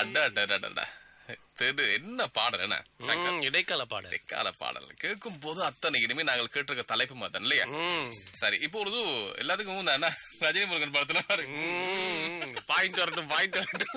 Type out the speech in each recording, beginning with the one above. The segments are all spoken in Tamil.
அட அட அட, அட, அட. தெரு என்ன பாடல் என்ன சங்கர்? ம், இடைக்கால பாடல் இடைக்கால பாடல் கேட்கும் போது அத்தனை இனிமே நாங்கள் கேட்டிருக்க தலைப்பு மாத்தன் இல்லையா ம், சரி இப்பொழுது எல்லாத்துக்கும் என்ன ரஜினி முருகன் படத்துல பாரு. ம், பாயிண்ட் வரட்டும் பாயிண்ட் வரட்டும்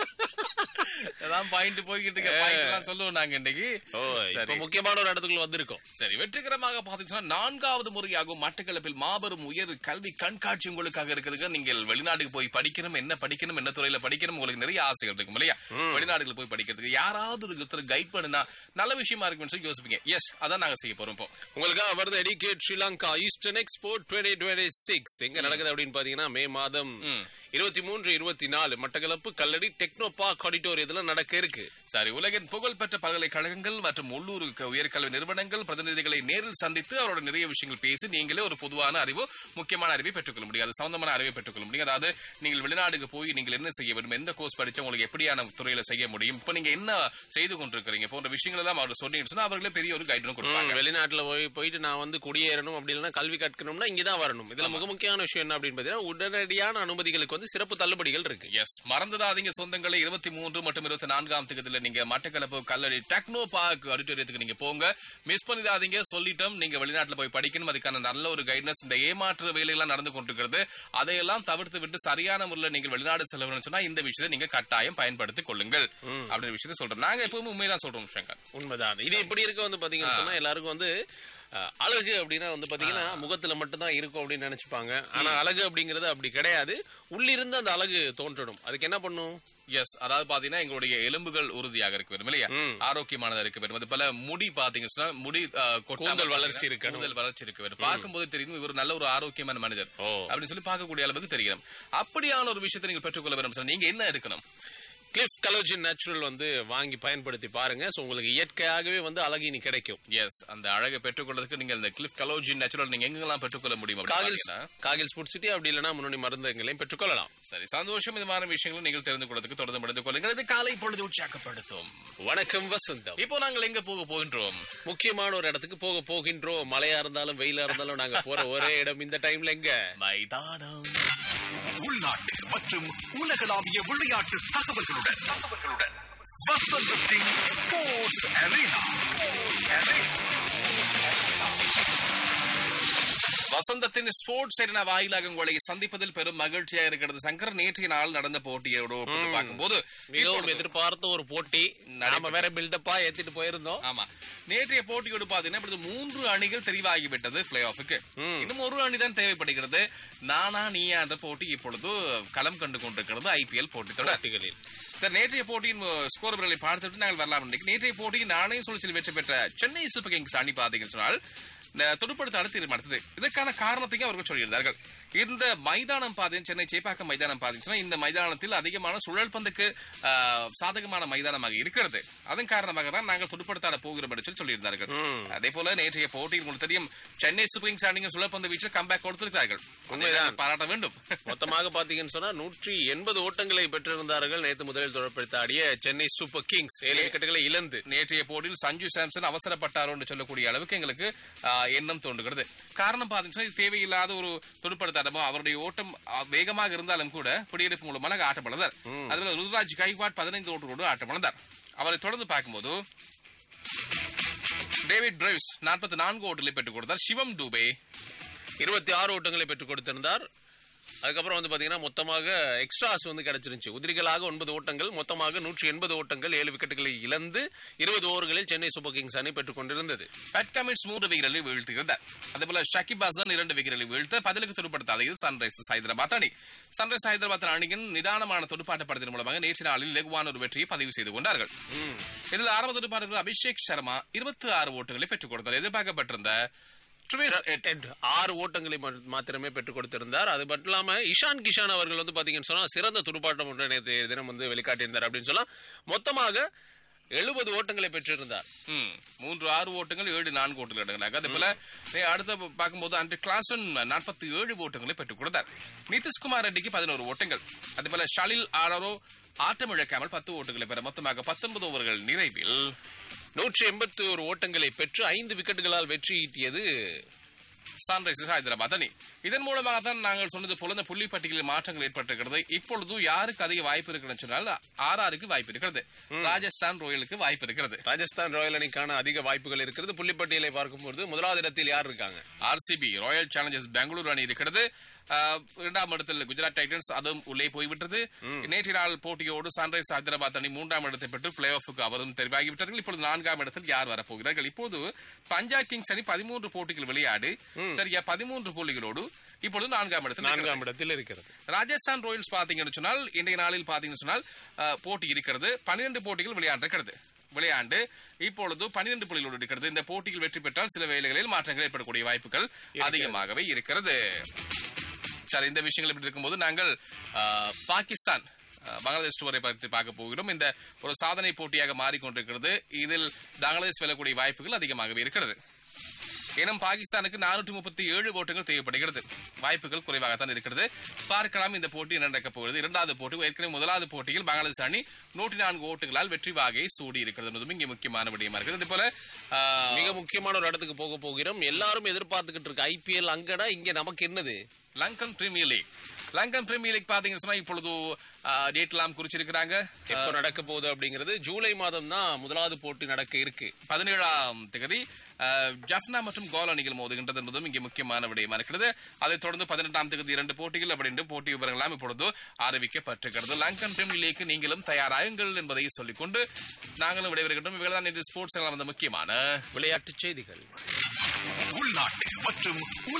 அதான் பாயிண்ட் போய்கிட்டு இருக்க பாயிண்ட் எல்லாம் சொல்லுவோம் நாங்க இன்னைக்கு ஓ இப்ப சரி. முக்கியமான ஒரு இடத்துக்குள்ள வந்திருக்கோம் சரி வெற்றிகரமாக பாத்தீங்கன்னா நான்காவது முறையாகும் மட்டக்களப்பில் மாபெரும் உயர் கல்வி கண்காட்சி உங்களுக்காக இருக்குதுங்க நீங்கள் வெளிநாட்டுக்கு போய் படிக்கணும் என்ன படிக்கணும் என்ன துறையில படிக்கணும் உங்களுக்கு நிறைய ஆசைகள் இருக்கும் இல்லையா வெளிநாடுகள் போய் படிக்கிறதுக்கு யாராவது ஒருத்தர் கைட் பண்ணுனா நல்ல விஷயமா இருக்கும்னு சொல்லி யோசிப்பீங்க எஸ் அதான் நாங்க செய்ய போறோம் இப்போ உங்களுக்காக வருது எடிகேட் Sri Lanka eastern expo twenty twenty six எங்க நடக்குது அப்படின்னு பாத்தீங்கன்னா மே மாதம் இருபத்தி மூன்று இருபத்தி நாலு மட்டக்களப்பு கல்லடி டெக்னோ பார்க் ஆடிட்டோரியத்துல நடக்க இருக்கு சரி உலகின் புகழ்பெற்ற பல்கலைக்கழகங்கள் மற்றும் உள்ளூர் க- உயர்கல்வி நிறுவனங்கள் பிரதிநிதிகளை நேரில் சந்தித்து அவரோட நிறைய விஷயங்கள் பேசி நீங்களே ஒரு பொதுவான அறிவு முக்கியமான அறிவை பெற்றுக்கொள்ள முடியும் அது சம்பந்தமான அறிவை பெற்றுக்கொள்ள முடியும் அதாவது நீங்கள் வெளிநாடுக்கு போய் நீங்கள் என்ன செய்ய வேண்டும் எந்த கோர்ஸ் படிச்சா உங்களுக்கு எப்படியான துறையில செய்ய முடியும் இப்போ நீங்க என்ன செய்து கொண்டிருக்கிறீங்க போன்ற விஷயங்கள் எல்லாம் அவர் சொன்னீங்கன்னு சொன்னா அவர்களே பெரிய ஒரு கைடனும் கொடுப்பாங்க ம், வெளிநாட்டுல போய் போயிட்டு நான் வந்து குடியேறணும் அப்படி இல்லைன்னா கல்வி கற்கணும்னா இங்கதான் வரணும் இதுல மிக முக்கியமான விஷயம் என்ன அப்படின்னு பாத்தீங்கன்னா உடனடியான அனுமதிகளுக்கு வந்து சிறப்பு தள்ளுபடிகள் இருக்கு எஸ் மறந்துடாதீங்க சொந்தங்களை இருபத்தி மூன்று மற்றும் இருபத்தி நான்காம் தேதியில நீங்க மட்டக்களப்பு கல்லடி டெக்னோ பார்க் ஆடிட்டோரியத்துக்கு நீங்க போங்க மிஸ் பண்ணிடாதீங்க சொல்லிட்டோம் நீங்க வெளிநாட்டுல போய் படிக்கணும் அதுக்கான நல்ல ஒரு கைட்னஸ் இந்த ஏமாற்று வேலையெல்லாம் நடந்து கொண்டிருக்கிறது அதையெல்லாம் தவிர்த்து விட்டு சரியான முறையில் நீங்கள் வெளிநாடு செல்லணும்னு சொன்னா இந்த விஷயத்தை நீங்க கட்டாயம் பயன்படுத்திக் கொள்ளுங்கள் அப்படின்ற விஷயத்தை சொல்றோம் நாங்க எப்பவுமே உண்மைதான் சொல்றோம் சங்கர் உண்மைதான் இது இப்படி இருக்க வந்து பாத்தீங்கன்னு சொன்னா எல்லாருக்கும் வந்து அஹ், அழகு அப்படின்னா வந்து பாத்தீங்கன்னா முகத்துல மட்டும்தான் இருக்கும் அப்படின்னு நினைச்சுப்பாங்க ஆனா அழகு அப்படிங்கறது அப்படி கிடையாது உள்ளிருந்து அந்த அழகு தோன்றணும் அதுக்கு என்ன பண்ணும் எஸ் அதாவது பாத்தீங்கன்னா எங்களுடைய எலும்புகள் உறுதியாக இருக்க வேண்டும் இல்லையா ஆரோக்கியமானதா இருக்க வேண்டும் அது போல முடி பாத்தீங்கன்னா சொன்னா முடி அஹ், கொட்டாம கூந்தல் வளர்ச்சி பாத்தீங்கன்னா இருக்கணும். கூந்தல் வளர்ச்சி இருக்க வேண்டும் பார்க்கும்போது தெரியும் இவர் நல்ல ஒரு ஆரோக்கியமான மனிதர் ஓ. அப்படின்னு சொல்லி பார்க்கக்கூடிய அளவுக்கு தெரியும் அப்படியான ஒரு விஷயத்தை நீங்க பெற்றுக்கொள்ள வேண்டும் சொன்னா நீங்க என்ன எடுக்கணும் கிளிஃப் கலோஜின் நேச்சுரல் வந்து வாங்கி பயன்படுத்தி பாருங்க சோ உங்களுக்கு இயற்கையாகவே வந்து அழகு இனி கிடைக்கும் எஸ் அந்த அழகை பெற்றுக்கொள்றதுக்கு நீங்க இந்த கிளிஃப் கலோஜின் நேச்சுரல் நீங்க எங்கெல்லாம் பெற்றுக்கொள்ள முடியும் அப்படின்னு காகில்ஸ் பாத்தீங்கன்னா, காகில்ஸ் ஃபுட் சிட்டி அப்படி இல்லைன்னா முன்னணி மருந்தகங்களையும் பெற்றுக்கொள்ளலாம் சரி சந்தோஷம் இது மாதிரி விஷயங்களை நீங்கள் தெரிந்து கொள்றதுக்கு தொடர்ந்து படுத்து கொள்ளுங்கள் இது காலை பொழுது உற்சாகப்படுத்தும் வணக்கம் வசந்தம் இப்போ நாங்கள் எங்க போக போகின்றோம் முக்கியமான ஒரு இடத்துக்கு போக போகின்றோம் மழையா இருந்தாலும் வெயிலா இருந்தாலும் நாங்க போற ஒரே இடம் இந்த டைம்ல எங்க மைதானம் உள்நாட்டு மற்றும் உலகளாவிய விளையாட்டு தகவல்களுடன் தகவல்களுடன் வசந்தத்தின் ஸ்போர்ட்ஸ் அரேனா வசந்தத்தின் ஸ்போர்ட்ஸ் எரினா வாயிலாக உங்களை சந்திப்பதில் பெரும் மகிழ்ச்சியா இருக்கிறது சங்கர் நேற்றைய நாள் நடந்த போட்டியோட ஒப்பிட்டு பார்க்கும்போது மிகவும் இப்பொழுது- எதிர்பார்த்த ஒரு போட்டி நாம வேற பில்டப்பா ஏத்திட்டு போயிருந்தோம் ஆமா நேற்றைய போட்டியோடு பாத்தீங்கன்னா இப்பொழுது மூன்று அணிகள் தெரிவாகிவிட்டது பிளே ஆஃபுக்கு இன்னும் ஒரு அணி தான் தேவைப்படுகிறது நானா நீயா என்ற போட்டி இப்பொழுது களம் கண்டு கொண்டிருக்கிறது ஐபிஎல் போட்டி தொடர் போட்டிகளில் சார் நேற்றைய போட்டியின் ஸ்கோர் விரலை பார்த்துட்டு நாங்கள் வரலாம் இன்னைக்கு நேற்றைய போட்டியில் நாணய சுழற்சியில் வெற்றி பெற்ற சென்னை சூப்பர் கிங்ஸ் அணி பார்த்தீங்கன்னு சொன்னால் இந்த துடுப்படுத்த அடுத்து தீர்மானித்தது இதற்கான காரணத்தையும் அவர்கள் சொல்லியிருந்தார்கள் இந்த மைதானம் பாத்தீங்கன்னா சென்னை சேப்பாக்கம் மைதானம் பாத்தீங்கன்னா இந்த மைதானத்தில் அதிகமான சுழல் பந்துக்கு ஆஹ், சாதகமான மைதானமாக இருக்கிறது அதன் காரணமாக தான் நாங்கள் துடுப்படுத்தாட போகிறோம் என்று சொல்லி சொல்லியிருந்தார்கள் அதே போல நேற்றைய போட்டியில் உங்களுக்கு தெரியும் சென்னை சூப்பர் கிங்ஸ் அணிகள் சுழற்பந்து வீச்சில் கம்பேக் கொடுத்திருக்கிறார்கள் அதை நாங்கள் பாராட்ட வேண்டும் மொத்தமாக பாத்தீங்கன்னு சொன்னா நூற்றி எண்பது ஓட்டங்களை பெற்றிருந்தார்கள் நேற்று முதலில் தொடர்படுத்த ஆடிய சென்னை சூப்பர் கிங்ஸ் ஏழு விக்கெட்டுகளை இழந்து நேற்றைய போட்டியில் சஞ்சு சாம்சன் அவசரப்பட்டாரோ என்று சொல்லக்கூடிய அளவுக்கு எங்களுக்கு ஆஹ், எண்ணம் தோன்றுகிறது காரணம் பார்த்தீங்கன்னா இது தேவையில்லாத ஒரு துடுப்படுத்தாட்டமோ அவருடைய ஓட்டம் ஆஹ், வேகமாக இருந்தாலும் கூட பிடியெடுப்பு மூலமாக ஆட்டப்பழந்தார் அதுபோல ருத்ராஜ் கைவாட் பதினைந்து ஓட்டங்களோடு ஆட்டப்பழந்தார் அவரை தொடர்ந்து பார்க்கும்போது டேவிட் பிரைவ்ஸ் நாற்பத்தி நான்கு ஓட்டங்களை பெற்றுக் கொடுத்தார் சிவம் டூபே இருபத்தி ஆறு ஓட்டங்களை பெற்றுக் கொடுத்திருந்தார் அதுக்கப்புறம் வந்து பாத்தீங்கன்னா மொத்தமாக எக்ஸ்ட்ராஸ் வந்து கிடைச்சிருந்துச்சு உதிரிகளாக ஒன்பது ஓட்டங்கள் மொத்தமாக நூற்றி எண்பது ஓட்டங்கள் ஏழு விக்கெட்டுகளை இழந்து இருபது ஓவர்களில் சென்னை சூப்பர் கிங்ஸ் அணி பெற்றுக் கொண்டிருந்தது பேட் கமின்ஸ் மூன்று விக்கெட்டுகளை வீழ்த்தியிருந்தார் அதேபோல ஷகிப் ஹசன் இரண்டு விக்கெட்டுகளை வீழ்த்த பதிலுக்கு துடுப்படுத்தாத இது சன்ரைசர்ஸ் ஹைதராபாத் அணி சன்ரைஸ் ஹைதராபாத் அணியின் நிதானமான துடுப்பாட்ட படத்தின் மூலமாக நேற்று நாளில் இலகுவான ஒரு வெற்றியை பதிவு செய்து கொண்டார்கள் இதில் ஆரம்ப துடுப்பாட்டத்தில் அபிஷேக் சர்மா இருபத்தி ஆறு ஓட்டங்களை பெற்றுக் கொடுத்தார் எதிர்பார்க்கப்பட்டிருந்த ட்ரிவேஸ் எட் எட் ஆறு ஓட்டங்களை ம- மாத்திரமே பெற்றுக் கொடுத்திருந்தார் அது மட்டும் இல்லாம இஷான் கிஷான் அவர்கள் வந்து பாத்தீங்கன்னு சொன்னா சிறந்த துடுப்பாட்டம் ஒன்றை நேற்று தினம் வந்து வெளிக்காட்டியிருந்தார் அப்படின்னு சொல்லலாம் மொத்தமாக எழுபது ஓட்டங்களை பெற்றிருந்தார் ம், மூன்று ஆறு ஓட்டங்கள் ஏழு நான்கு ஓட்டங்கள் எடுக்கிறாங்க அதே போல நீ அடுத்த பார்க்கும்போது அன்று கிளாசன் நாற்பத்தி ஏழு ஓட்டங்களை பெற்றுக் கொடுத்தார் நிதிஷ்குமார் ரெட்டிக்கு பதினோரு ஓட்டங்கள் அதே போல ஷலில் ஆரோ ஆட்டம் இழக்காமல் பத்து ஓட்டங்களை பெற மொத்தமாக பத்தொன்பது ஓவர்கள் நிறைவில் நூற்றி எண்பத்தி ஒரு ஓட்டங்களை பெற்று ஐந்து விக்கெட்டுகளால் வெற்றி ஈட்டியது சன்ரைசர்ஸ் ஹைதராபாத் அணி இதன் மூலமாக தான் நாங்கள் சொன்னது போல இந்த புள்ளி பட்டியலில் மாற்றங்கள் ஏற்பட்டிருக்கிறது இப்பொழுது யாருக்கு அதிக வாய்ப்பு இருக்குன்னு சொன்னால் ஆர்ஆருக்கு வாய்ப்பு இருக்கிறது ராஜஸ்தான் ராயலுக்கு வாய்ப்பு இருக்கிறது ராஜஸ்தான் ராயல் அணிக்கான அதிக வாய்ப்புகள் இருக்கிறது புள்ளிப்பட்டியலை பார்க்கும்போது முதலாவது இடத்தில் யார் இருக்காங்க ஆர்சிபி ராயல் சேலஞ்சர்ஸ் பெங்களூரு அணி இருக்கிறது ஆஹ், இரண்டாம் இடத்தில் குஜராத் டைட்டன்ஸ் அதுவும் உள்ளே போய்விட்டது நேற்று நாள் போட்டியோடு சன்ரைஸ் ஹைதராபாத் அணி மூன்றாம் இடத்தை பெற்று பிளே ஆஃபுக்கு அவரும் தெரிவாகிவிட்டார்கள் இப்பொழுது நான்காம் இடத்தில் யார் வரப்போகிறார்கள் இப்போது பஞ்சாப் கிங்ஸ் அணி பதிமூன்று போட்டிகள் விளையாடி சரியா பதிமூன்று புள்ளிகளோடு இப்பொழுது நான்காம் இடத்தில் இருக்கிறது. நான்காம் இடத்தில் இருக்கிறது ராஜஸ்தான் ராயல்ஸ் பாத்தீங்கன்னு சொன்னால் இன்றைய நாளில் பாத்தீங்கன்னு சொன்னால் அஹ், போட்டி இருக்கிறது பன்னிரண்டு போட்டிகள் விளையாண்டிருக்கிறது விளையாண்டு இப்பொழுது பன்னிரண்டு புள்ளிகளோடு இருக்கிறது இந்த போட்டியில் வெற்றி பெற்றால் சில வேளைகளில் மாற்றங்கள் ஏற்படக்கூடிய வாய்ப்புகள் அதிகமாகவே இருக்கிறது சரி இந்த விஷயங்கள் இப்படி இருக்கும்போது நாங்கள் அஹ், பாகிஸ்தான் அஹ், பங்களாதேஷ் டூரை பற்றி பார்க்க போகிறோம் இந்த ஒரு சாதனை போட்டியாக மாறிக்கொண்டிருக்கிறது இதில் பங்களாதேஷ் வெல்லக்கூடிய வாய்ப்புகள் அதிகமாகவே இருக்கிறது ஏனும் பாகிஸ்தானுக்கு நானூற்றி முப்பத்தி ஏழு ஓட்டுகள் தேவைப்படுகிறது வாய்ப்புகள் குறைவாகத்தான் இருக்கிறது பார்க்கலாம் இந்த போட்டி என்ன நடக்கப் போகிறது இரண்டாவது போட்டி ஏற்கனவே முதலாவது போட்டியில் பங்களாதேஷ் அணி நூற்றி நான்கு ஓட்டுகளால் வெற்றி வாகையை சூடி இருக்கிறது என்பதும் இங்கே முக்கியமான விடயமா இருக்குது அதே போல ஆஹ், மிக முக்கியமான ஒரு இடத்துக்கு போக போகிறோம் எல்லாரும் எதிர்பார்த்துக்கிட்டு இருக்கு ஐபிஎல் அங்கடா இங்க நமக்கு என்னது Lankan premier league Lankan premier league பாத்தீங்கன்னு சொன்னா இப்பொழுது டேட் எல்லாம் குறிச்சிருக்கிறாங்க எப்போ நடக்க போகுது அப்படிங்கிறது ஜூலை மாதம் தான் முதலாவது போட்டி நடக்க இருக்கு பதினேழாம் தேதி அஹ், ஜஃப்னா மற்றும் கோல் அணிகள் மோதுகின்றது என்பதும் இங்கே முக்கியமான விடயமா இருக்கிறது அதைத் தொடர்ந்து பதினெட்டாம் தேதி இரண்டு போட்டிகள் அப்படின்னு போட்டி விவரங்களாம் இப்பொழுது அறிவிக்கப்பட்டிருக்கிறது லங்கன் பிரீமியர் லீக் நீங்களும் தயாராகுங்கள் என்பதை சொல்லிக்கொண்டு நாங்களும் விடைபெறுகின்றோம் இவர்கள் தான் இன்று ஸ்போர்ட்ஸ் வந்த முக்கியமான விளையாட்டுச் செய்திகள் உள்நாட்டு மற்றும்